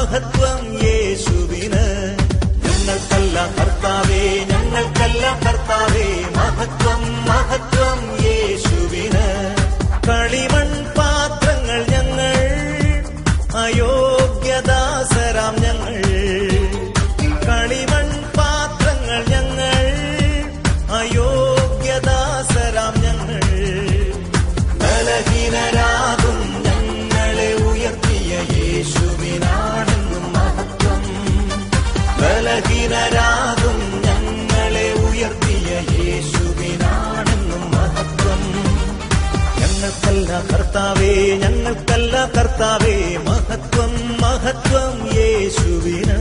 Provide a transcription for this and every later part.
മഹത്വം യേശുവിന് ഞങ്ങൾക്കല്ല കർത്താവേ ഞങ്ങൾക്കല്ല കർത്താവേ മഹത്വം മഹത്വം യേശുവിന് കളിമൺ പാത്രങ്ങൾ ഞങ്ങൾ അയോഗ്യദാസരാം ഞങ്ങൾ കളിമൺ പാത്രങ്ങൾ ഞങ്ങൾ അയോഗ്യദാസരാം ഞങ്ങൾ ബലഹീനരാകും ഞങ്ങളെ ഉയർത്തിയ യേശുവിനാണെന്നും മഹത്വം ബലഹീനരാകും ഞങ്ങളെ ഉയർത്തിയ യേശുവിനാണെന്നും മഹത്വം ഞങ്ങൾക്കല്ല കർത്താവേ ഞങ്ങൾക്കല്ല കർത്താവേ മഹത്വം മഹത്വം യേശുവിന്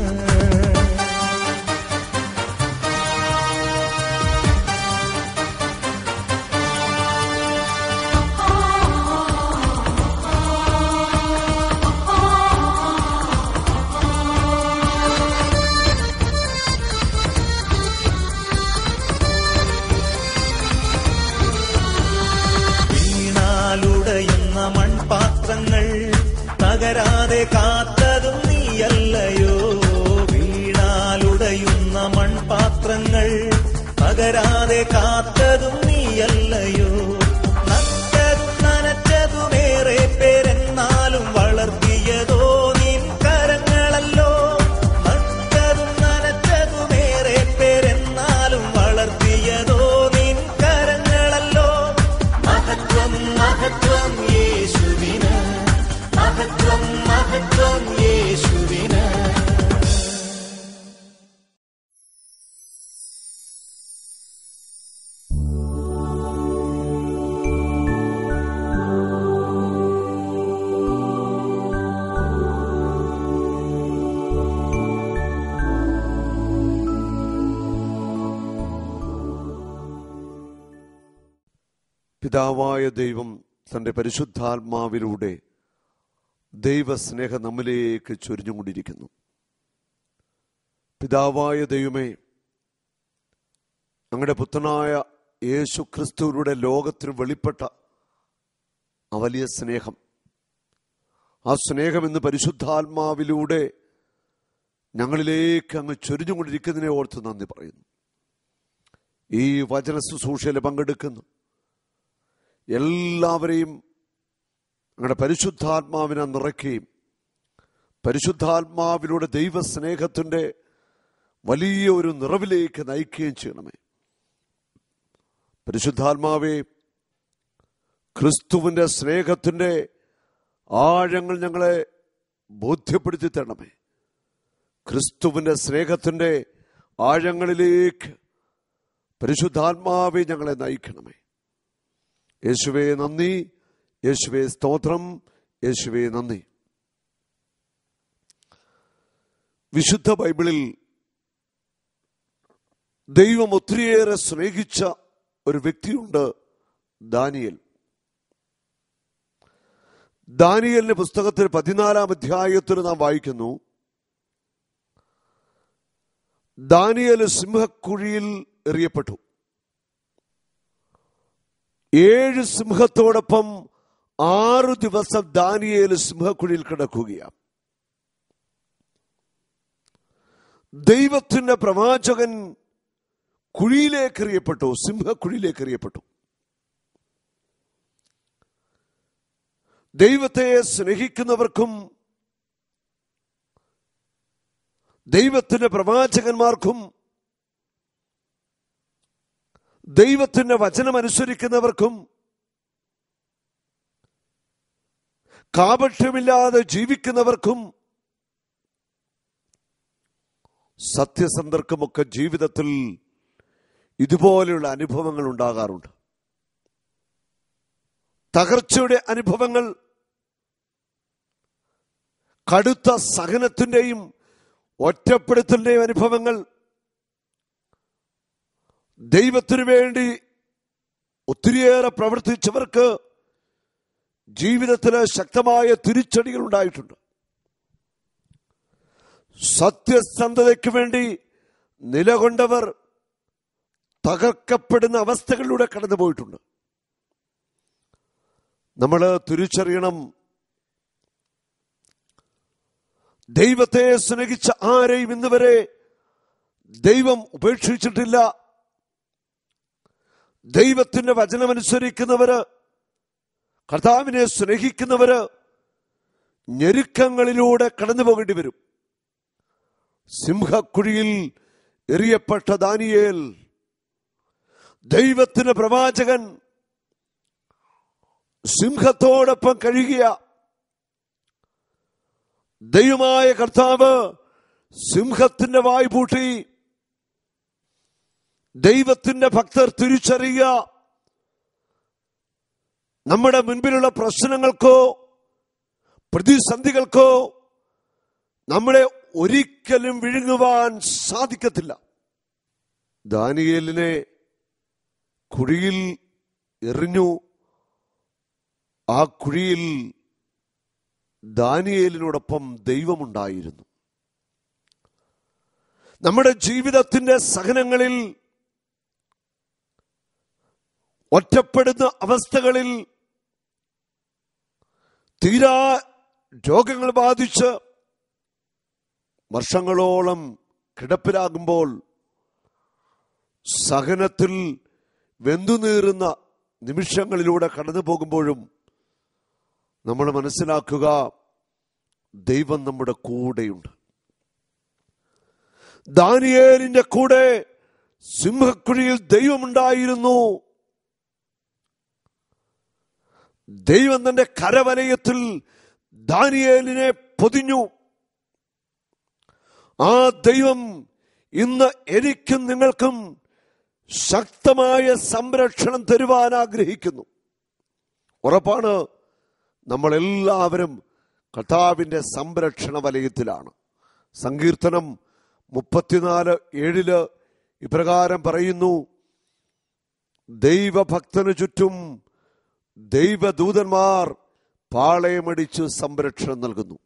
വീണാലുടയുന്ന മൺപാത്രങ്ങൾ തകരാതെ കാത്തതും നീയല്ലയോ വീണാലുടയുന്ന മൺപാത്രങ്ങൾ തകരാതെ കാത്തതും നീയല്ലയോ നട്ടതും നനച്ചതുമേറെ പേരെന്നാലും വളർത്തിയതോ നിൻ കരങ്ങളല്ലോ നട്ടതും നനച്ചതുമേറെ പേരെന്നാലും വളർത്തിയതോ നിൻ കരങ്ങളല്ലോ മഹത്വം മഹത്വം യേശുവിന് മഹത്വം മഹത്വം യേശുവിന് പിതാവായ ദൈവം തന്റെ പരിശുദ്ധാത്മാവിലൂടെ ദൈവസ്നേഹം നമ്മിലേക്ക് ചൊരിഞ്ഞുകൊണ്ടിരിക്കുന്നു പിതാവായ ദൈവമേ അങ്ങയുടെ പുത്രനായ യേശു ക്രിസ്തുവിലൂടെ ലോകത്തിന് വെളിപ്പെട്ട ആ വലിയ സ്നേഹം ആ സ്നേഹം ഇന്ന് പരിശുദ്ധാത്മാവിലൂടെ ഞങ്ങളിലേക്ക് അങ്ങ് ചൊരിഞ്ഞുകൊണ്ടിരിക്കുന്നതിനെ ഓർത്ത് നന്ദി പറയുന്നു ഈ വചന ശുശ്രൂഷയിൽ പങ്കെടുക്കുന്നു എല്ലാവരെയും ഞങ്ങളുടെ പരിശുദ്ധാത്മാവിനെ നിറയ്ക്കുകയും പരിശുദ്ധാത്മാവിലൂടെ ദൈവസ്നേഹത്തിൻ്റെ വലിയ ഒരു നിറവിലേക്ക് നയിക്കുകയും ചെയ്യണമേ പരിശുദ്ധാത്മാവെ ക്രിസ്തുവിൻ്റെ സ്നേഹത്തിൻ്റെ ആഴങ്ങൾ ഞങ്ങളെ ബോധ്യപ്പെടുത്തി തരണമേ ക്രിസ്തുവിൻ്റെ സ്നേഹത്തിൻ്റെ ആഴങ്ങളിലേക്ക് പരിശുദ്ധാത്മാവെ ഞങ്ങളെ നയിക്കണമേ യേശുവേ നന്ദി യേശുവേ സ്തോത്രം യേശുവേ നന്ദി വിശുദ്ധ ബൈബിളിൽ ദൈവം ഒത്തിരിയേറെ സ്നേഹിച്ച ഒരു വ്യക്തിയുണ്ട് ദാനിയൽ ദാനിയലിന്റെ പുസ്തകത്തിൽ പതിനാലാം അധ്യായത്തിൽ നാം വായിക്കുന്നു ദാനിയൽ സിംഹക്കുഴിയിൽ എറിയപ്പെട്ടു ഏഴ് സിംഹത്തോടൊപ്പം ആറു ദിവസം ദാനിയേൽ സിംഹക്കുഴിയിൽ കിടക്കുകയാണ് ദൈവത്തിന്റെ പ്രവാചകൻ കുഴിയിലേക്ക് എറിയപ്പെട്ടു സിംഹക്കുഴിയിലേക്ക് എറിയപ്പെട്ടു ദൈവത്തെ സ്നേഹിക്കുന്നവർക്കും ദൈവത്തിന്റെ പ്രവാചകന്മാർക്കും ദൈവത്തിന്റെ വചനമനുസരിക്കുന്നവർക്കും കാപട്യമില്ലാതെ ജീവിക്കുന്നവർക്കും സത്യസന്ധർക്കുമൊക്കെ ജീവിതത്തിൽ ഇതുപോലെയുള്ള അനുഭവങ്ങൾ ഉണ്ടാകാറുണ്ട് തകർച്ചയുടെ അനുഭവങ്ങൾ കടുത്ത സഹനത്തിന്റെയും ഒറ്റപ്പെടുത്തലിന്റെയും അനുഭവങ്ങൾ ദൈവത്തിനു വേണ്ടി ഒത്തിരിയേറെ പ്രവർത്തിച്ചവർക്ക് ജീവിതത്തില് ശക്തമായ തിരിച്ചടികൾ ഉണ്ടായിട്ടുണ്ട് സത്യസന്ധതയ്ക്ക് വേണ്ടി നിലകൊണ്ടവർ തകർക്കപ്പെടുന്ന അവസ്ഥകളിലൂടെ കടന്നുപോയിട്ടുണ്ട് നമ്മൾ തിരിച്ചറിയണം ദൈവത്തെ സ്നേഹിച്ച ആരെയും ഇന്നുവരെ ദൈവം ഉപേക്ഷിച്ചിട്ടില്ല ദൈവത്തിന്റെ വചനമനുസരിക്കുന്നവര് കർത്താവിനെ സ്നേഹിക്കുന്നവര് ഞെരുക്കങ്ങളിലൂടെ കടന്നു പോകേണ്ടി വരും സിംഹക്കുഴിയിൽ എറിയപ്പെട്ട ദാനിയേൽ ദൈവത്തിന്റെ പ്രവാചകൻ സിംഹത്തോടൊപ്പം കഴിയുക ദൈവമായ കർത്താവ് സിംഹത്തിന്റെ വായ് പൂട്ടി ദൈവത്തിന്റെ ഭക്തർ തിരിച്ചറിയുക നമ്മുടെ മുൻപിലുള്ള പ്രശ്നങ്ങൾക്കോ പ്രതിസന്ധികൾക്കോ നമ്മളെ ഒരിക്കലും വിഴുങ്ങുവാൻ സാധിക്കത്തില്ല ദാനിയേലിനെ കുഴിയിൽ എറിഞ്ഞു ആ കുഴിയിൽ ദാനിയേലിനോടൊപ്പം ദൈവമുണ്ടായിരുന്നു നമ്മുടെ ജീവിതത്തിന്റെ സഹനങ്ങളിൽ ഒറ്റപ്പെടുന്ന അവസ്ഥകളിൽ തീരാ രോഗങ്ങൾ ബാധിച്ച് വർഷങ്ങളോളം കിടപ്പിലാകുമ്പോൾ സഹനത്തിൽ വെന്തുനീറുന്ന നിമിഷങ്ങളിലൂടെ കടന്നു പോകുമ്പോഴും നമ്മൾ മനസ്സിലാക്കുക ദൈവം നമ്മുടെ കൂടെയുണ്ട് ദാനിയേലിന്റെ കൂടെ സിംഹക്കുഴിയിൽ ദൈവമുണ്ടായിരുന്നു ദൈവം തന്റെ കരവലയത്തിൽ ദാനിയേലിനെ പൊതിഞ്ഞു ആ ദൈവം ഇന്ന് എനിക്കും നിങ്ങൾക്കും ശക്തമായ സംരക്ഷണം തരുവാൻ ആഗ്രഹിക്കുന്നു ഉറപ്പാണ് നമ്മളെല്ലാവരും കർത്താവിന്റെ സംരക്ഷണ വലയത്തിലാണ് സങ്കീർത്തനം മുപ്പത്തിനാല് ഏഴില് ഇപ്രകാരം പറയുന്നു ദൈവഭക്തന് ചുറ്റും ദൈവദൂതന്മാർ പാളയമടിച്ച് സംരക്ഷണം നൽകുന്നു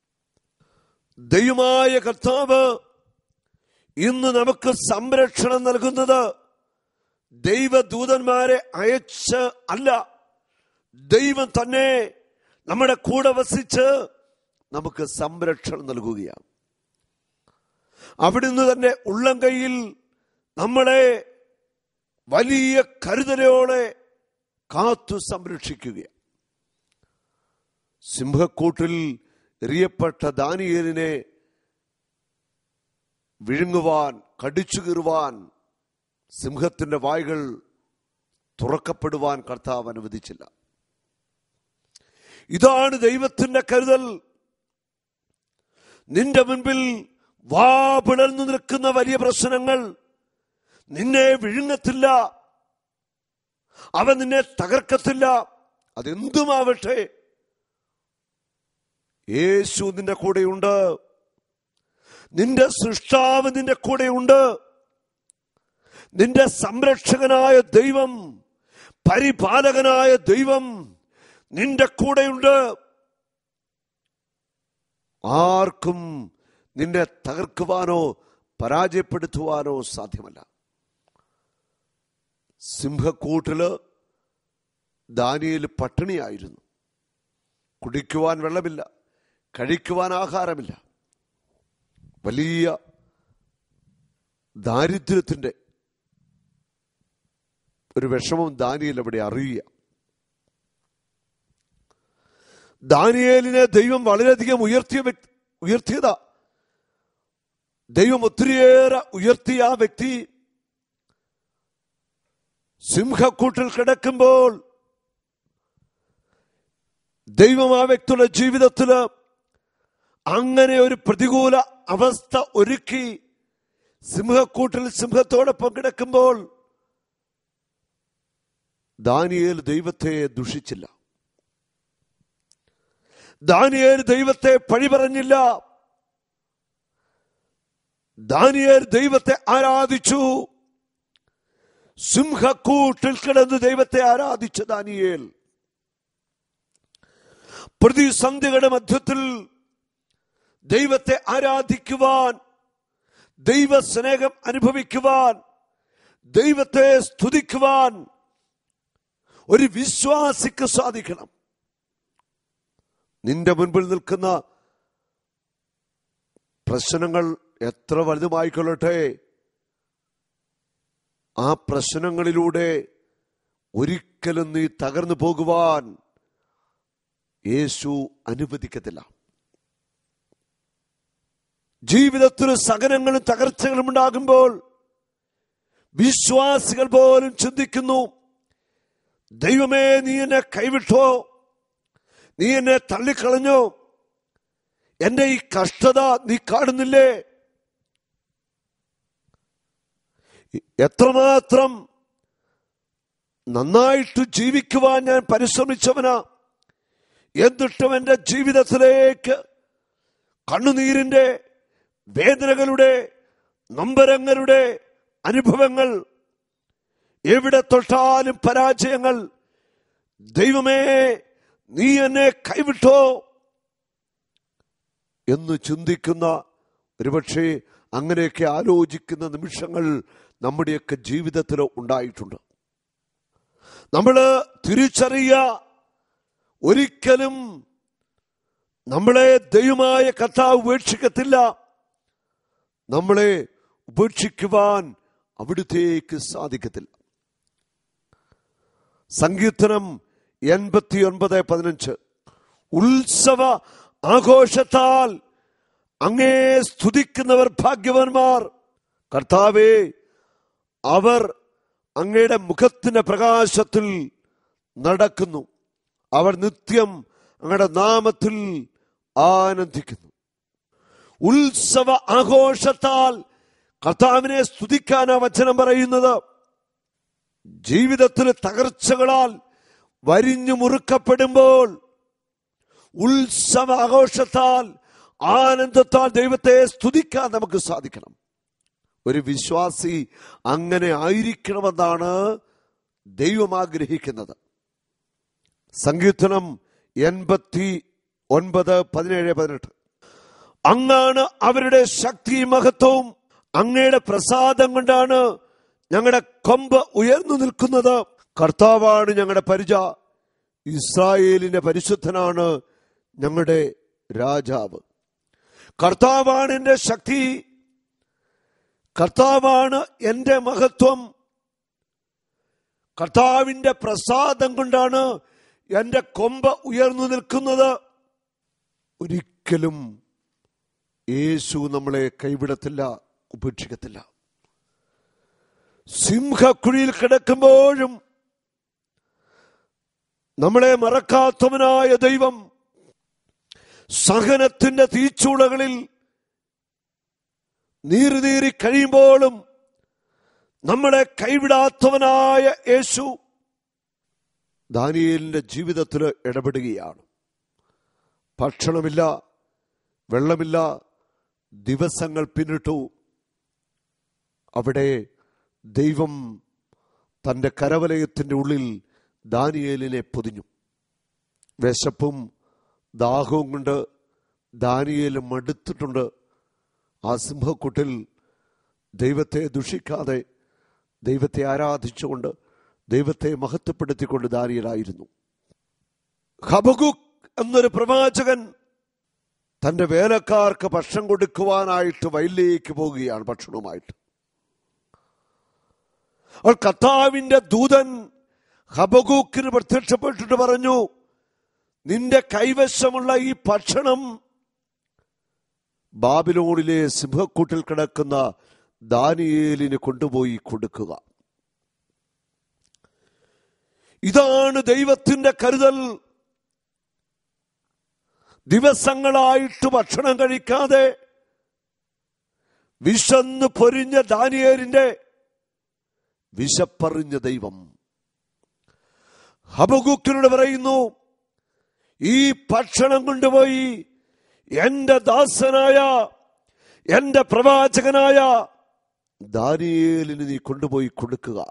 ദൈവമായ കർത്താവ് ഇന്ന് നമുക്ക് സംരക്ഷണം നൽകുന്നത് ദൈവദൂതന്മാരെ അയച്ച് അല്ല ദൈവം തന്നെ നമ്മുടെ കൂടെ വസിച്ച് നമുക്ക് സംരക്ഷണം നൽകുകയാണ് അവിടുന്ന് തന്നെ ഉള്ളം കൈയിൽ നമ്മളെ വലിയ കരുതലോടെ കാത്തു സംരക്ഷിക്കുകയാണ് സിംഹക്കൂട്ടിൽ എറിയപ്പെട്ട ദാനിയേലിനെ വിഴുങ്ങുവാൻ കടിച്ചു കീറുവാൻ സിംഹത്തിന്റെ വായ്കൾ തുറക്കപ്പെടുവാൻ കർത്താവ് അനുവദിച്ചില്ല ഇതാണ് ദൈവത്തിന്റെ കരുതൽ നിന്റെ മുൻപിൽ വാ പിളർന്നു നിൽക്കുന്ന വലിയ പ്രശ്നങ്ങൾ നിന്നെ വിഴുങ്ങത്തില്ല അവൻ നിന്നെ തകർക്കത്തില്ല അതെന്തുമാവട്ടെ യേശു നിന്റെ കൂടെയുണ്ട് നിന്റെ സൃഷ്ടാവ് നിന്റെ കൂടെയുണ്ട് നിന്റെ സംരക്ഷകനായ ദൈവം പരിപാലകനായ ദൈവം നിന്റെ കൂടെയുണ്ട് ആർക്കും നിന്നെ തകർക്കുവാനോ പരാജയപ്പെടുത്തുവാനോ സാധ്യമല്ല സിംഹക്കൂട്ടില് ദാനിയിൽ പട്ടിണിയായിരുന്നു കുടിക്കുവാൻ വെള്ളമില്ല കഴിക്കുവാൻ ആഹാരമില്ല വലിയ ദാരിദ്ര്യത്തിന്റെ ഒരു വിഷമം ദാനിയേൽ അവിടെ അറിയുക ദാനിയേലിനെ ദൈവം വളരെയധികം ഉയർത്തിയ വ്യക്തി ഉയർത്തിയതാ ദൈവം ഒത്തിരിയേറെ ഉയർത്തിയ ആ വ്യക്തി സിംഹക്കൂട്ടിൽ കിടക്കുമ്പോൾ ദൈവം ആ വ്യക്തിയുടെ ജീവിതത്തില് അങ്ങനെ ഒരു പ്രതികൂല അവസ്ഥ ഒരുക്കി സിംഹക്കൂട്ടിൽ സിംഹത്തോടൊപ്പം കിടക്കുമ്പോൾ ദാനിയേൽ ദൈവത്തെ ദുഷിച്ചില്ല ദാനിയേൽ ദൈവത്തെ പഴി പറഞ്ഞില്ല ദാനിയേൽ ദൈവത്തെ ആരാധിച്ചു സിംഹക്കൂട്ടിൽ കിടന്ന് ദൈവത്തെ ആരാധിച്ച ദാനിയേൽ പ്രതിസന്ധികളുടെ മധ്യത്തിൽ ദൈവത്തെ ആരാധിക്കുവാൻ ദൈവസ്നേഹം അനുഭവിക്കുവാൻ ദൈവത്തെ സ്തുതിക്കുവാൻ ഒരു വിശ്വാസിക്ക് സാധിക്കണം നിന്റെ മുൻപിൽ നിൽക്കുന്ന പ്രശ്നങ്ങൾ എത്ര വലുതുമായിക്കൊള്ളട്ടെ ആ പ്രശ്നങ്ങളിലൂടെ ഒരിക്കലും നീ തകർന്നു പോകുവാൻ യേശു അനുവദിക്കത്തില്ല ജീവിതത്തിൽ സകലങ്ങളും തകർച്ചകളും ഉണ്ടാകുമ്പോൾ വിശ്വാസികൾ പോലും ചിന്തിക്കുന്നു ദൈവമേ നീ എന്നെ കൈവിട്ടോ നീ എന്നെ തള്ളിക്കളഞ്ഞോ എന്റെ ഈ കഷ്ടത നീ കാണുന്നില്ലേ എത്രമാത്രം നന്നായിട്ട് ജീവിക്കുവാൻ ഞാൻ പരിശ്രമിച്ചവനാ എന്നിട്ടും എന്റെ ജീവിതത്തിലേക്ക് കണ്ണുനീരിന്റെ വേദനകളുടെ നമ്പരങ്ങളുടെ അനുഭവങ്ങൾ എവിടെ തൊട്ടാലും പരാജയങ്ങൾ ദൈവമേ നീ എന്നെ കൈവിട്ടോ എന്ന് ചിന്തിക്കുന്ന ഒരുപക്ഷെ അങ്ങനെയൊക്കെ ആലോചിക്കുന്ന നിമിഷങ്ങൾ നമ്മുടെയൊക്കെ ജീവിതത്തിൽ ഉണ്ടായിട്ടുണ്ട് നമ്മൾ തിരിച്ചറിയുക ഒരിക്കലും നമ്മളെ ദൈവമായ കർത്താവ് ഉപേക്ഷിക്കത്തില്ല നമ്മളെ ഉപേക്ഷിക്കുവാൻ അവിടുത്തേക്ക് സാധിക്കത്തില്ല സങ്കീർത്തനം എൺപത്തി ഒൻപത് പതിനഞ്ച് ഉത്സവ ആഘോഷത്താൽ അങ്ങേ സ്തുതിക്കുന്നവർ ഭാഗ്യവാന്മാർ കർത്താവേ അവർ അങ്ങയുടെ മുഖത്തിന്റെ പ്രകാശത്തിൽ നടക്കുന്നു അവർ നിത്യം അങ്ങയുടെ നാമത്തിൽ ആനന്ദിക്കുന്നു ഉത്സവ ആഘോഷത്താൽ കർത്താവിനെ സ്തുതിക്കാനാ വചനം പറയുന്നത് ജീവിതത്തിൽ തകർച്ചകളാൽ വരിഞ്ഞു മുറുക്കപ്പെടുമ്പോൾ ഉത്സവ ആഘോഷത്താൽ ആനന്ദത്താൽ ദൈവത്തെ സ്തുതിക്കാൻ നമുക്ക് സാധിക്കണം ഒരു വിശ്വാസി അങ്ങനെ ആയിരിക്കണമെന്നാണ് ദൈവം ആഗ്രഹിക്കുന്നത് സങ്കീർത്തനം എൺപത്തി ഒൻപത് പതിനേഴ് പതിനെട്ട് അങ്ങാണ് അവരുടെ ശക്തി മഹത്വവും അങ്ങയുടെ പ്രസാദം കൊണ്ടാണ് ഞങ്ങളുടെ കൊമ്പ് ഉയർന്നു നിൽക്കുന്നത് കർത്താവാണ് ഞങ്ങളുടെ പരിച ഇസ്രായേലിന്റെ പരിശുദ്ധനാണ് ഞങ്ങളുടെ രാജാവ് കർത്താവാണ് എന്റെ ശക്തി കർത്താവാണ് എന്റെ മഹത്വം കർത്താവിന്റെ പ്രസാദം കൊണ്ടാണ് എന്റെ കൊമ്പ് ഉയർന്നു നിൽക്കുന്നത് ഒരിക്കലും യേശു നമ്മളെ കൈവിടത്തില്ല ഉപേക്ഷിക്കത്തില്ല സിംഹക്കുഴിയിൽ കിടക്കുമ്പോഴും നമ്മളെ മറക്കാത്തവനായ ദൈവം സഹനത്തിന്റെ തീച്ചൂളകളിൽ നീറി കഴിയുമ്പോഴും നമ്മളെ കൈവിടാത്തവനായ യേശു ദാനിയേലിന്റെ ജീവിതത്തിൽ ഇടപെടുകയാണ് ഭക്ഷണമില്ല വെള്ളമില്ല ദിവസങ്ങൾ പിന്നിട്ടു അവിടെ ദൈവം തന്റെ കരവലയത്തിന്റെ ഉള്ളിൽ ദാനിയേലിനെ പൊതിഞ്ഞു വിശപ്പും ദാഹവും കൊണ്ട് ദാനിയേലും മടുത്തിട്ടുണ്ട് ആ സിംഹക്കുട്ടിൽ ദൈവത്തെ ദുഷിക്കാതെ ദൈവത്തെ ആരാധിച്ചുകൊണ്ട് ദൈവത്തെ മഹത്വപ്പെടുത്തിക്കൊണ്ട് ദാനിയലായിരുന്നു ഹബകുക് എന്നൊരു പ്രവാചകൻ തന്റെ വേലക്കാർക്ക് ഭക്ഷണം കൊടുക്കുവാനായിട്ട് വയലിലേക്ക് പോകുകയാണ് ഭക്ഷണവുമായിട്ട് അപ്പോൾ കർത്താവിന്റെ ദൂതൻ ഹബകൂക്കിന് പ്രത്യക്ഷപ്പെട്ടിട്ട് പറഞ്ഞു നിന്റെ കൈവശമുള്ള ഈ ഭക്ഷണം ബാബിലോണിലെ സിംഹക്കൂട്ടിൽ കിടക്കുന്ന ദാനിയേലിന് കൊണ്ടുപോയി കൊടുക്കുക ഇതാണ് ദൈവത്തിന്റെ കരുതൽ ദിവസങ്ങളായിട്ട് ഭക്ഷണം കഴിക്കാതെ വിശന്ന് പൊരിഞ്ഞ ദാനിയേലിന്റെ വിശപ്പറിഞ്ഞ ദൈവം ഹബകുക്കിനോട് പറയുന്നു ഈ ഭക്ഷണം കൊണ്ടുപോയി എന്റെ ദാസനായ എന്റെ പ്രവാചകനായ ദാനിയേലിന് നീ കൊണ്ടുപോയി കൊടുക്കുക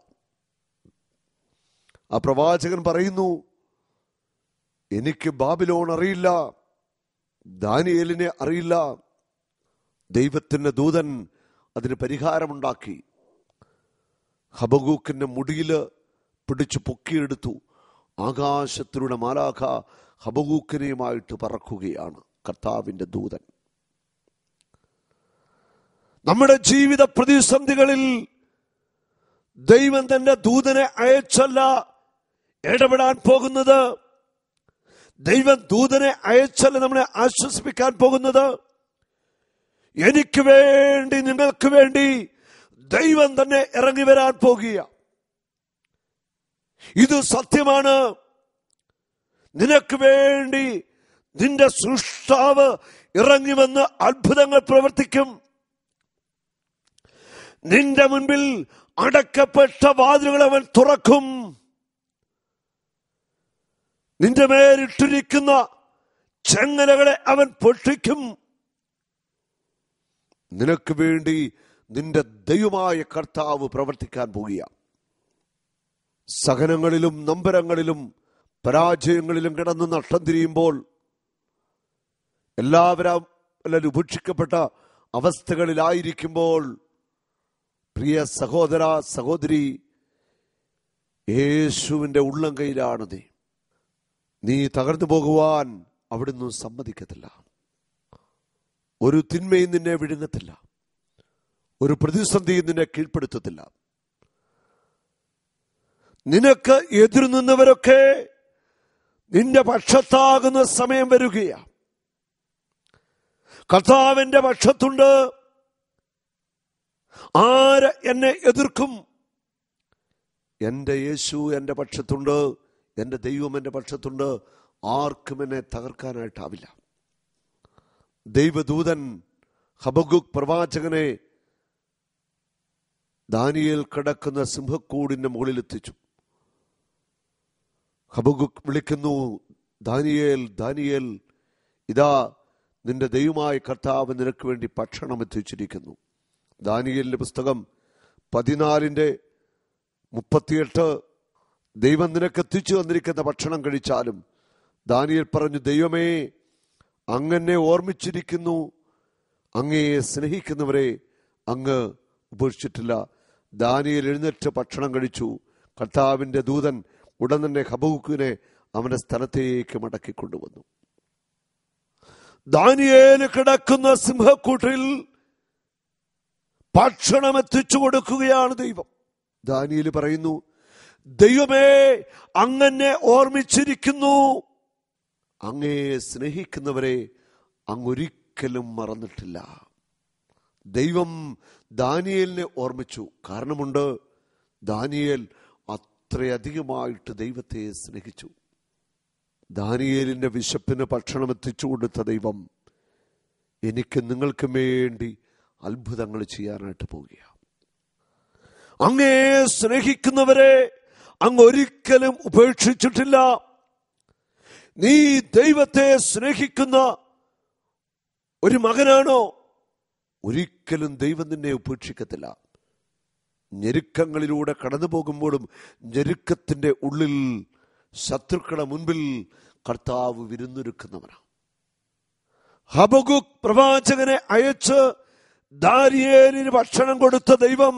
ആ പ്രവാചകൻ പറയുന്നു എനിക്ക് ബാബിലോൺ അറിയില്ല ദാനിയേലിനെ അറിയില്ല ദൈവത്തിന്റെ ദൂതൻ അതിന് പരിഹാരമുണ്ടാക്കി ഹബഗൂക്കിന്റെ മുടിയില് പിടിച്ചു പൊക്കിയെടുത്തു ആകാശത്തിലൂടെ മാലാഖ ഹബഗൂക്കിനെയുമായിട്ട് പറക്കുകയാണ് കർത്താവിന്റെ ദൂതൻ നമ്മുടെ ജീവിത പ്രതിസന്ധികളിൽ ദൈവം തന്റെ ദൂതനെ അയച്ചല്ല ഇടപെടാൻ പോകുന്നത് ദൈവം ദൂതനെ അയച്ചല്ല നമ്മളെ ആശ്വസിപ്പിക്കാൻ പോകുന്നത് എനിക്ക് വേണ്ടി നിങ്ങൾക്ക് വേണ്ടി ദൈവം തന്നെ ഇറങ്ങി വരാൻ പോകുക ഇത് സത്യമാണ് നിനക്ക് വേണ്ടി നിന്റെ സൃഷ്ടാവ് ഇറങ്ങി വന്ന് അത്ഭുതങ്ങൾ പ്രവർത്തിക്കും നിന്റെ മുൻപിൽ അടക്കപ്പെട്ട വാതിലുകൾ അവൻ തുറക്കും നിന്റെ മേലിട്ടിരിക്കുന്ന ചെങ്ങലകളെ അവൻ പൊട്ടിക്കും നിനക്ക് വേണ്ടി നിന്റെ ദൈവമായ കർത്താവ് പ്രവർത്തിക്കാൻ പോകുക സഹനങ്ങളിലും നമ്പരങ്ങളിലും പരാജയങ്ങളിലും കിടന്ന് നഷ്ടം തിരിയുമ്പോൾ എല്ലാവരും എല്ലാവരും ഉപേക്ഷിക്കപ്പെട്ട അവസ്ഥകളിലായിരിക്കുമ്പോൾ പ്രിയ സഹോദര സഹോദരി യേശുവിന്റെ ഉള്ളം കയ്യിലാണ് നീ നീ തകർന്നു പോകുവാൻ അവിടുന്ന് സമ്മതിക്കത്തില്ല ഒരു തിന്മയും നിന്നെ വിഴുങ്ങത്തില്ല ഒരു പ്രതിസന്ധിയും നിന്നെ കീഴ്പ്പെടുത്തത്തില്ല നിനക്ക് എതിർ നിന്നവരൊക്കെ നിന്റെ പക്ഷത്താകുന്ന സമയം വരികയാണ് കർത്താവിന്റെ പക്ഷത്തുണ്ട് ആര് എന്നെ എതിർക്കും എന്റെ യേശു എന്റെ പക്ഷത്തുണ്ട് എന്റെ ദൈവം എന്റെ പക്ഷത്തുണ്ട് ആർക്കും എന്നെ തകർക്കാനായിട്ടാവില്ല ദൈവദൂതൻ ഹബഗുക് പ്രവാചകനെ ദാനിയേൽ കിടക്കുന്ന സിംഹക്കൂടിന്റെ മുകളിൽ എത്തിച്ചു ഹബഗുക് വിളിക്കുന്നു ദാനിയേൽ ദാനിയേൽ ഇതാ നിന്റെ ദൈവമായ കർത്താവ് നിനക്ക് വേണ്ടി ഭക്ഷണം എത്തിച്ചിരിക്കുന്നു ദാനിയേലിന്റെ പുസ്തകം പതിനാലിന്റെ മുപ്പത്തിയെട്ട് ദൈവം നിനക്ക് എത്തിച്ചു തന്നിരിക്കുന്ന ഭക്ഷണം കഴിച്ചാലും ദാനിയേൽ പറഞ്ഞു ദൈവമേ അങ്ങനെ ഓർമ്മിച്ചിരിക്കുന്നു അങ്ങയെ സ്നേഹിക്കുന്നവരെ അങ്ങ് ഉപേക്ഷിച്ചിട്ടില്ല ദാനിയേൽ എഴുന്നേറ്റ് ഭക്ഷണം കഴിച്ചു കർത്താവിന്റെ ദൂതൻ ഉടൻ തന്നെ ഹബൂക്കിനെ അവന്റെ സ്ഥലത്തേക്ക് മടക്കിക്കൊണ്ടുവന്നു ദാനിയേല് കിടക്കുന്ന സിംഹക്കൂട്ടിൽ ഭക്ഷണം എത്തിച്ചു കൊടുക്കുകയാണ് ദൈവം ദാനിയേല് പറയുന്നു ദൈവമേ അങ്ങനെ ഓർമ്മിച്ചിരിക്കുന്നു അങ്ങയെ സ്നേഹിക്കുന്നവരെ അങ്ങൊരിക്കലും മറന്നിട്ടില്ല ദൈവം ദാനിയേലിനെ ഓർമ്മിച്ചു കാരണമുണ്ട് ദാനിയേൽ അത്രയധികമായിട്ട് ദൈവത്തെ സ്നേഹിച്ചു ദാനിയേലിന്റെ വിശപ്പിന് ഭക്ഷണം എത്തിച്ചു കൊടുത്ത ദൈവം എനിക്ക് നിങ്ങൾക്കും വേണ്ടി അത്ഭുതങ്ങൾ ചെയ്യാനായിട്ട് പോവുകയാണ് അങ്ങേ സ്നേഹിക്കുന്നവരെ അങ്ങ് ഒരിക്കലും ഉപേക്ഷിച്ചിട്ടില്ല നീ ദൈവത്തെ സ്നേഹിക്കുന്ന ഒരു മകനാണോ ഒരിക്കലും ദൈവം നിന്നെ ഉപേക്ഷിക്കത്തില്ല ഞെരുക്കങ്ങളിലൂടെ കടന്നു പോകുമ്പോഴും ഞെരുക്കത്തിന്റെ ഉള്ളിൽ ശത്രുക്കളുടെ മുൻപിൽ കർത്താവ് വിരുന്നൊരുക്കുന്നവനാണ് ഹബഗുക് പ്രവാചകനെ അയച്ച് ദാരിയേലിന് ഭക്ഷണം കൊടുത്ത ദൈവം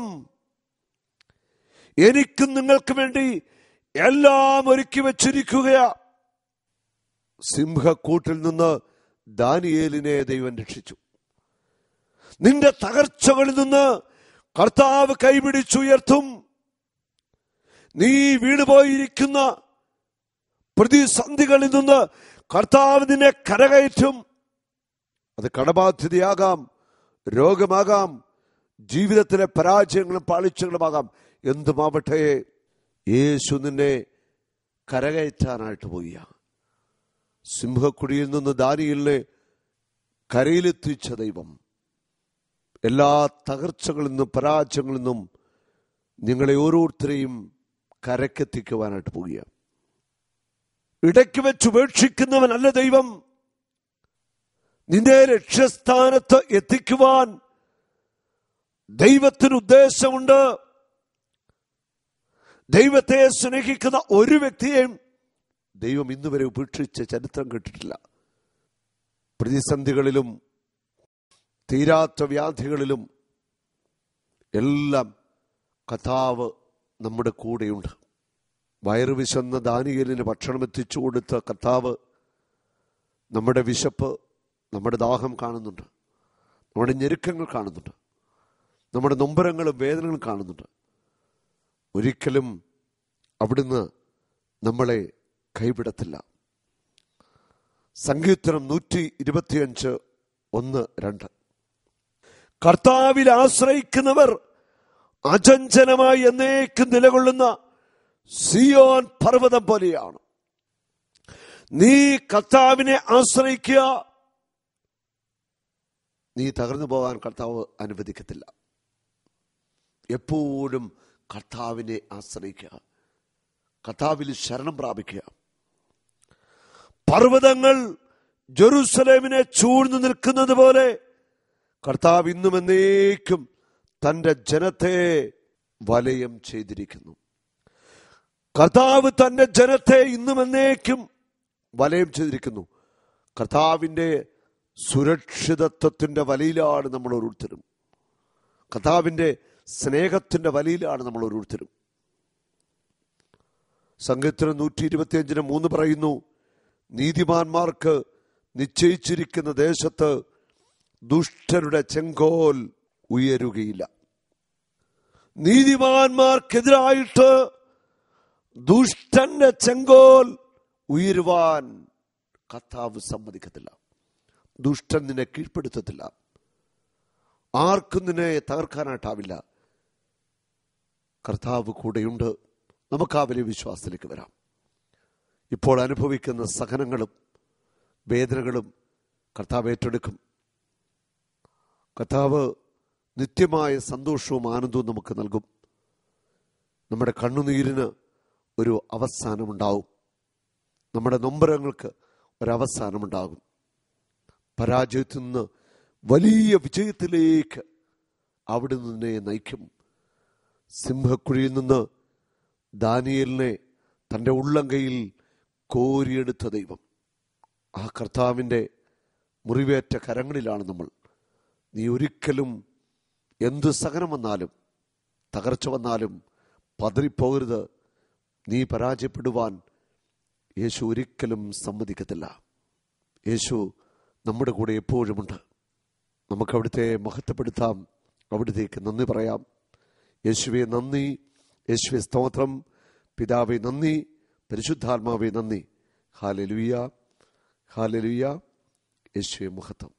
എനിക്കും നിങ്ങൾക്ക് വേണ്ടി എല്ലാം ഒരുക്കി വച്ചിരിക്കുകയാ സിംഹക്കൂട്ടിൽ നിന്ന് ദാനിയേലിനെ ദൈവം രക്ഷിച്ചു നിന്റെ തകർച്ചകളിൽ നിന്ന് കർത്താവ് കൈപിടിച്ചുയർത്തും നീ വീണുപോയിരിക്കുന്ന പ്രതിസന്ധികളിൽ നിന്ന് കർത്താവ് നിന്നെ കരകയറ്റും അത് കടബാധ്യതയാകാം രോഗമാകാം ജീവിതത്തിലെ പരാജയങ്ങളും പാളിച്ചകളുമാകാം എന്തുമാവട്ടെ യേശു നിന്നെ കരകയറ്റാനായിട്ട് പോയ സിംഹക്കുടിയിൽ നിന്ന് ദാനിയലിനെ കരയിലെത്തിച്ച ദൈവം എല്ലാ തകർച്ചകളിൽ നിന്നും പരാജയങ്ങളിൽ നിന്നും നിങ്ങളെ ഓരോരുത്തരെയും കരക്കെത്തിക്കുവാനായിട്ട് പോവുക ഇടയ്ക്ക് വെച്ച് ഉപേക്ഷിക്കുന്നവനല്ല ദൈവം നിന്റെ ലക്ഷ്യസ്ഥാനത്ത് എത്തിക്കുവാൻ ദൈവത്തിന് ഉദ്ദേശമുണ്ട് ദൈവത്തെ സ്നേഹിക്കുന്ന ഒരു വ്യക്തിയെയും ദൈവം ഇന്നുവരെ ഉപേക്ഷിച്ച ചരിത്രം കേട്ടിട്ടില്ല പ്രതിസന്ധികളിലും തീരാത്ത വ്യാധികളിലും എല്ലാം കഥാവ് നമ്മുടെ കൂടെയുണ്ട് വയറു വിശന്ന ദാനിയലിന് ഭക്ഷണം എത്തിച്ചു കൊടുത്ത കർത്താവ് നമ്മുടെ വിശപ്പ് നമ്മുടെ ദാഹം കാണുന്നുണ്ട് നമ്മുടെ ഞെരുക്കങ്ങൾ കാണുന്നുണ്ട് നമ്മുടെ നൊമ്പരങ്ങളും വേദനകളും കാണുന്നുണ്ട് ഒരിക്കലും അവിടുന്ന് നമ്മളെ കൈവിടത്തില്ല സങ്കീർത്തനം നൂറ്റി ഇരുപത്തിയഞ്ച് ഒന്ന് രണ്ട് കർത്താവിൽ ആശ്രയിക്കുന്നവർ അചഞ്ചലമായി എന്നേക്കും നിലകൊള്ളുന്ന സിയോൻ പർവ്വതം പോലെയാണ് നീ കർത്താവിനെ ആശ്രയിക്കുക നീ തകർന്നു പോകാൻ കർത്താവ് അനുവദിക്കത്തില്ല എപ്പോഴും കർത്താവിനെ ആശ്രയിക്കുക കർത്താവിൽ ശരണം പ്രാപിക്കുക പർവ്വതങ്ങൾ ജെറൂസലേമിനെ ചൂഴ്ന്നു നിൽക്കുന്നത് പോലെ കർത്താവ് ഇന്നും എന്നേക്കും തന്റെ ജനത്തെ വലയം ചെയ്തിരിക്കുന്നു കർത്താവ് തന്റെ ജനത്തെ ഇന്നും എന്നേക്കും വലയം ചെയ്തിരിക്കുന്നു കർത്താവിന്റെ സുരക്ഷിതത്വത്തിന്റെ വലയിലാണ് നമ്മൾ ഓരോരുത്തരും കർത്താവിന്റെ സ്നേഹത്തിന്റെ വലയിലാണ് നമ്മൾ ഓരോരുത്തരും സംഗീതത്തിന് നൂറ്റി ഇരുപത്തിയഞ്ചിന് മൂന്ന് പറയുന്നു നീതിമാന്മാർക്ക് നിശ്ചയിച്ചിരിക്കുന്ന ദേശത്ത് ദുഷ്ടരുടെ ചെങ്കോൽ ഉയരുകയില്ല നീതിമാന്മാർക്കെതിരായിട്ട് ദുഷ്ടന്റെ ചെങ്കോൽ ഉയരുവാൻ കർത്താവ് സമ്മതിക്കത്തില്ല ദുഷ്ടൻ നിന്നെ കീഴ്പ്പെടുത്തത്തില്ല ആർക്കും നിന്നെ തകർക്കാനായിട്ടാവില്ല കർത്താവ് കൂടെയുണ്ട് നമുക്ക് ആ വലിയ വിശ്വാസത്തിലേക്ക് വരാം ഇപ്പോൾ അനുഭവിക്കുന്ന സഹനങ്ങളും വേദനകളും കർത്താവ് ഏറ്റെടുക്കും കർത്താവ് നിത്യമായ സന്തോഷവും ആനന്ദവും നമുക്ക് നൽകും നമ്മുടെ കണ്ണുനീരിന് ഒരു അവസാനമുണ്ടാവും നമ്മുടെ നൊമ്പരങ്ങൾക്ക് ഒരവസാനമുണ്ടാകും പരാജയത്തിൽ നിന്ന് വലിയ വിജയത്തിലേക്ക് അവിടെ നിന്നെ നയിക്കും സിംഹക്കുഴിയിൽ നിന്ന് ദാനിയലിനെ തൻ്റെ ഉള്ളങ്കയിൽ കോരിയെടുത്ത ദൈവം ആ കർത്താവിൻ്റെ മുറിവേറ്റ കരങ്ങളിലാണ് നമ്മൾ നീ ഒരിക്കലും എന്ത് സഹനം വന്നാലും തകർച്ച വന്നാലും പതറിപ്പോകരുത് നീ പരാജയപ്പെടുവാൻ യേശു ഒരിക്കലും സമ്മതിക്കത്തില്ല യേശു നമ്മുടെ കൂടെ എപ്പോഴുമുണ്ട് നമുക്ക് അവിടുത്തെ മഹത്വപ്പെടുത്താം അവിടുത്തേക്ക് നന്ദി പറയാം യേശുവെ നന്ദി യേശുവെ സ്തോത്രം പിതാവെ നന്ദി പരിശുദ്ധാത്മാവെ നന്ദി ഹാലലുയ്യ ഹാലലുയ്യ യേശുവെ മഹത്വം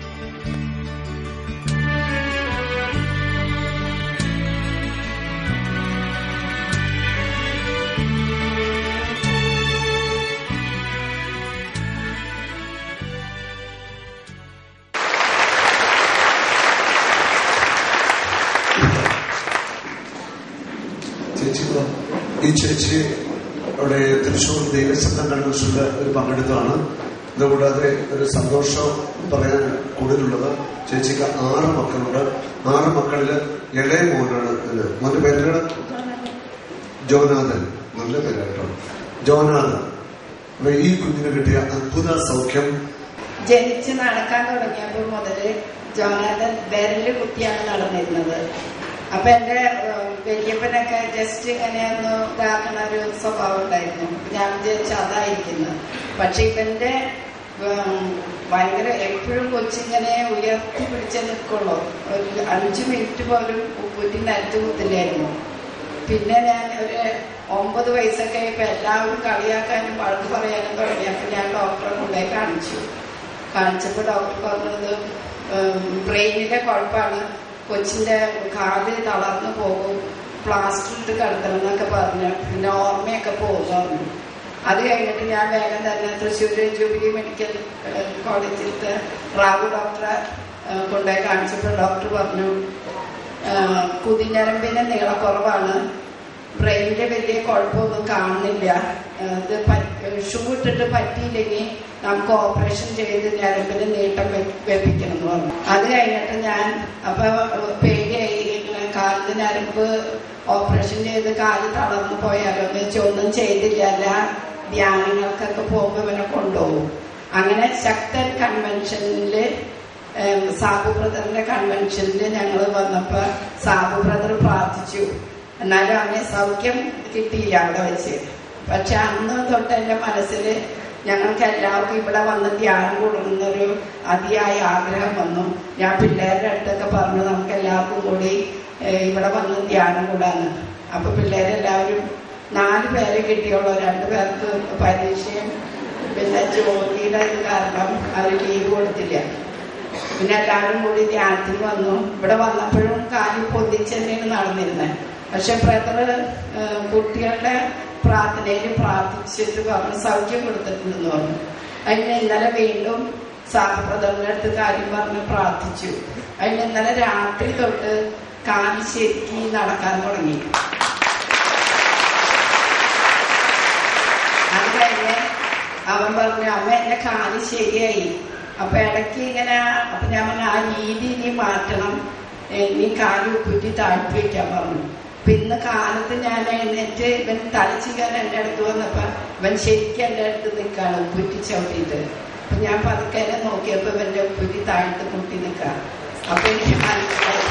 ചേച്ചി ഈ ചേച്ചി അവിടെ തൃശ്ശൂർ ദൈവശബ്ദം കൺവെൻഷനിൽ ഒരു പങ്കെടുത്തതാണ് ഇതുകൂടാതെ ഒരു സന്തോഷം പറയാൻ കൂടുതലുള്ളത് ചേച്ചിക്ക് ആറ് മക്കളുണ്ട് ആറ് മക്കളില് ഇളയ മോനാണ് എന്ന് മോന്റെ പേരുകൾ ജോനാഥൻ നല്ല പേരാട്ടോ ജോനാഥൻ അപ്പൊ ഈ കുഞ്ഞിന് കിട്ടിയ അത്ഭുത സൗഖ്യം ജനിച്ച് നടക്കാൻ തുടങ്ങിയപ്പോൾ മുതല് ജോനാഥൻ വിരല് കുത്തിയാണ് നടന്നിരുന്നത് അപ്പൊ എന്റെ ഏഹ്, വലിയപ്പനൊക്കെ ജസ്റ്റ് ഇങ്ങനെ ഒന്ന് ഇതാക്കുന്ന ഒരു സ്വഭാവം ഉണ്ടായിരുന്നു ഞാൻ വിചാരിച്ചു അതായിരിക്കുന്നത് പക്ഷെ ഇവന്റെ ഉം, ഭയങ്കര എപ്പോഴും കൊച്ചിങ്ങനെ ഉയർത്തി പിടിച്ചേ നിൽക്കുള്ളൂ ഒരു അഞ്ചു മിനിറ്റ് പോലും ഉപ്പൂറ്റി നിലത്ത് കുത്തില്ലായിരുന്നു പിന്നെ ഞാൻ ഒരു ഒമ്പത് വയസ്സൊക്കെ ഇപ്പൊ എല്ലാവരും കളിയാക്കാനും വഴക്ക് പറയാനും തുടങ്ങിയപ്പോൾ ഞാൻ ഡോക്ടറെ കൊണ്ടുപോയി കാണിച്ചു കാണിച്ചപ്പോൾ ഡോക്ടർ പറഞ്ഞത് ബ്രെയിനിന്റെ കുഴപ്പമാണ് കൊച്ചിന്റെ കാത് തളർന്നു പോകും പ്ലാസ്റ്റർ ഇട്ട് കിടത്തണം എന്നൊക്കെ പറഞ്ഞു പിന്നെ ഓർമ്മയൊക്കെ പോകും പറഞ്ഞു അത് കഴിഞ്ഞിട്ട് ഞാൻ വേഗം തന്നെ തൃശ്ശൂർ ജൂബിലി മെഡിക്കൽ ഏഹ്, കോളേജിലത്തെ റാവു ഡോക്ടറെ ഏഹ്, കൊണ്ടുപോയി കാണിച്ചപ്പോൾ ഡോക്ടർ പറഞ്ഞു ആഹ് കുതിഞ്ഞരമ്പിന് നീളക്കുറവാണ് ബ്രെയിനിന്റെ വലിയ കുഴപ്പമൊന്നും കാണുന്നില്ല ആഹ് ഇത് ഷൂ ഇട്ടിട്ട് പറ്റിയില്ലെങ്കിൽ നമുക്ക് ഓപ്പറേഷൻ ചെയ്ത് ഞരമ്പിന് നീട്ടം വെ- വെപ്പിക്കണം എന്ന് പറഞ്ഞു അത് കഴിഞ്ഞിട്ട് ഞാൻ അപ്പൊ പേടിയായി ഇങ്ങനെ കാലിന് ഞരമ്പ് ഓപ്പറേഷൻ ചെയ്ത് കാല് തളർന്നു പോയാലോ എന്ന് വെച്ചാൽ ഒന്നും ചെയ്തില്ല അല്ല ധ്യാനങ്ങൾക്കൊക്കെ പോകുമ്പോൾ ഇവനെ കൊണ്ടുപോകും അങ്ങനെ ശക്തൻ കൺവെൻഷനില് ഏം, സാബു ബ്രദറിന്റെ കൺവെൻഷനിൽ ഞങ്ങൾ വന്നപ്പോ സാബു ബ്രദർ പ്രാർത്ഥിച്ചു എന്നാലും അവനെ സൗഖ്യം കിട്ടിയില്ല അവിടെ വെച്ച് പക്ഷെ അന്ന് തൊട്ട് എന്റെ മനസ്സിൽ ഞങ്ങൾക്ക് എല്ലാവർക്കും ഇവിടെ വന്ന് ധ്യാനം കൊടുക്കുന്നൊരു അതിയായ ആഗ്രഹം വന്നു ഞാൻ പിള്ളേരുടെ അടുത്തൊക്കെ പറഞ്ഞു നമുക്ക് എല്ലാവർക്കും കൂടി ഏഹ്, ഇവിടെ വന്ന് ധ്യാനം കൂടാന്ന് അപ്പൊ പിള്ളേരെല്ലാവരും നാല് പേരെ കിട്ടിയുള്ളൂ രണ്ടു പേർക്ക് പരീക്ഷയും പിന്നെ ജോലിയുടെ ഇത് കാരണം അവർ ലീവ് കൊടുത്തില്ല പിന്നെ എല്ലാവരും കൂടി ധ്യാനത്തിന് വന്നു ഇവിടെ വന്നപ്പോഴും കാലിൽ പൊന്തിച്ച് തന്നെയാണ് നടന്നിരുന്നത് പക്ഷെ ബ്രദർ കുട്ടികളുടെ പ്രാർത്ഥനയിൽ പ്രാർത്ഥിച്ചിട്ട് പറഞ്ഞു സൗഖ്യം കൊടുത്തിട്ടുണ്ടെന്ന് പറഞ്ഞു അതിന് ഇന്നലെ വീണ്ടും സാഹബ്രദറിന്റെ അടുത്ത് കാര്യം പറഞ്ഞ് പ്രാർത്ഥിച്ചു അതിന് ഇന്നലെ രാത്രി തൊട്ട് കാല് ശരിക്ക് നടക്കാൻ തുടങ്ങി അത് കഴിഞ്ഞ് അവൻ പറഞ്ഞു അമ്മ എന്റെ കാല് ശരിയായി അപ്പൊ ഇടയ്ക്ക് ഇങ്ങനെ അപ്പൊ ഞാൻ പറഞ്ഞു ആ രീതി നീ മാറ്റണം ഏ, നീ കാല് ഉപ്പുറ്റി താഴ്ത്തി വെക്കാൻ പറഞ്ഞു അപ്പൊ ഇന്ന് കാലത്ത് ഞാൻ എഴുന്നേറ്റ് ഇവൻ തളിച്ചിക്കാൻ എന്റെ അടുത്ത് വന്നപ്പോ ഇവൻ ശരിക്കും എന്റെ അടുത്ത് നിൽക്കാണ് ഉപ്പുറ്റി ചവിട്ടിയിട്ട് അപ്പൊ ഞാൻ പതുക്കെ എന്നെ നോക്കിയപ്പോ ഇവന്റെ ഉപ്പുറ്റി താഴ്ത്ത് മുട്ടി നിൽക്കാം അപ്പൊ എനിക്ക് മനസ്സിലായി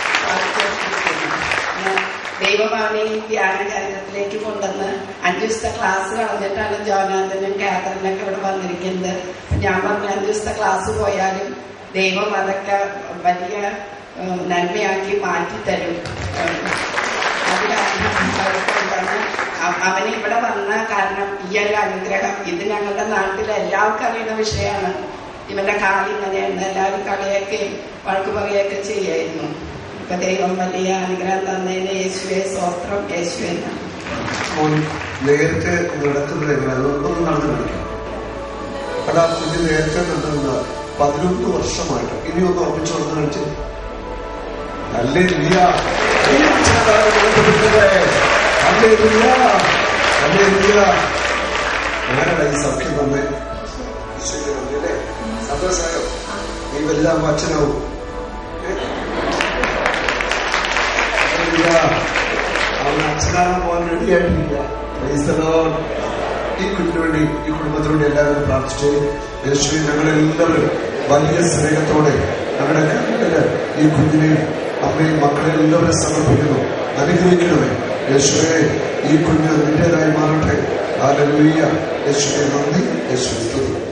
ഞാൻ ദൈവം അവനെ ഈ ധ്യാന കേന്ദ്രത്തിലേക്ക് കൊണ്ടുവന്ന് അഞ്ചു ദിവസത്തെ ക്ലാസ് കളഞ്ഞിട്ടാണ് ജോനാഥനും കാതറിനൊക്കെ ഇവിടെ വന്നിരിക്കുന്നത് അപ്പൊ ഞാൻ പറഞ്ഞു അഞ്ചു ദിവസത്തെ ക്ലാസ് പോയാലും ദൈവം അതൊക്കെ വലിയ ഉം, നന്മയാക്കി മാറ്റി തരും ഉം. അത് കാരണം അവരെ കൊണ്ടുവന്ന് അവ- അവന് ഇവിടെ വന്ന കാരണം ഈ ഒരു അനുഗ്രഹം ഇത് ഞങ്ങളുടെ നാട്ടിൽ എല്ലാവർക്കും അറിയുന്ന വിഷയമാണ് ഇവന്റെ കാല് ഇങ്ങനെയാണ് എല്ലാവരും കളിയൊക്കെയും വഴക്ക് പറയുകയൊക്കെ ചെയ്യായിരുന്നു ഇപ്പൊ ദൈവം വലിയ അനുഗ്രഹം തന്നതിന് യേശുവെ സ്വസ്ത്രം യേശുവെ നന്ദി. മോൻ നേരത്തെ നടക്കുന്നത് എങ്ങനെ അതൊന്നും നടന്നു കാണിക്കാം അല്ല കുഞ്ഞ് നേരത്തെ നടന്നത് പതിനൊന്ന് വർഷമായിട്ട് ഇനി ഒന്ന് ഉറപ്പിച്ചു കൊടുത്ത് കാണിച്ചു അല്ലേ ലിയ അല്ലേ ലിയ അല്ലേ ലിയ ആരാണ് ഈ സൗഖ്യം തന്നെ ഈശോയ്ക്ക് നന്ദി അല്ലേ സന്തോഷമായോ നീ വലുതാകുമ്പോ അച്ഛനാവും ഏ? ഹല്ലേലൂയ. അവൻ അച്ഛനാകാൻ പോകാൻ റെഡിയായിട്ടില്ല Praise the Lord. ഈ കുഞ്ഞിന് വേണ്ടി ഈ കുടുംബത്തിന് വേണ്ടി എല്ലാവരും പ്രാർത്ഥിച്ചു യേശുവെ ഞങ്ങളെല്ലാവരും വലിയ സ്നേഹത്തോടെ ഞങ്ങളുടെ കണ്ണില് ഈ കുഞ്ഞിനെയും അമ്മയും മക്കളെയും എല്ലാവരും സമർപ്പിക്കുന്നു അനുഗ്രഹിക്കണമേ യേശുവെ ഈ കുഞ്ഞ് നിന്റേതായി മാറട്ടെ ഹാലലൂയ യേശുവെ നന്ദി യേശുവെ സ്തുതി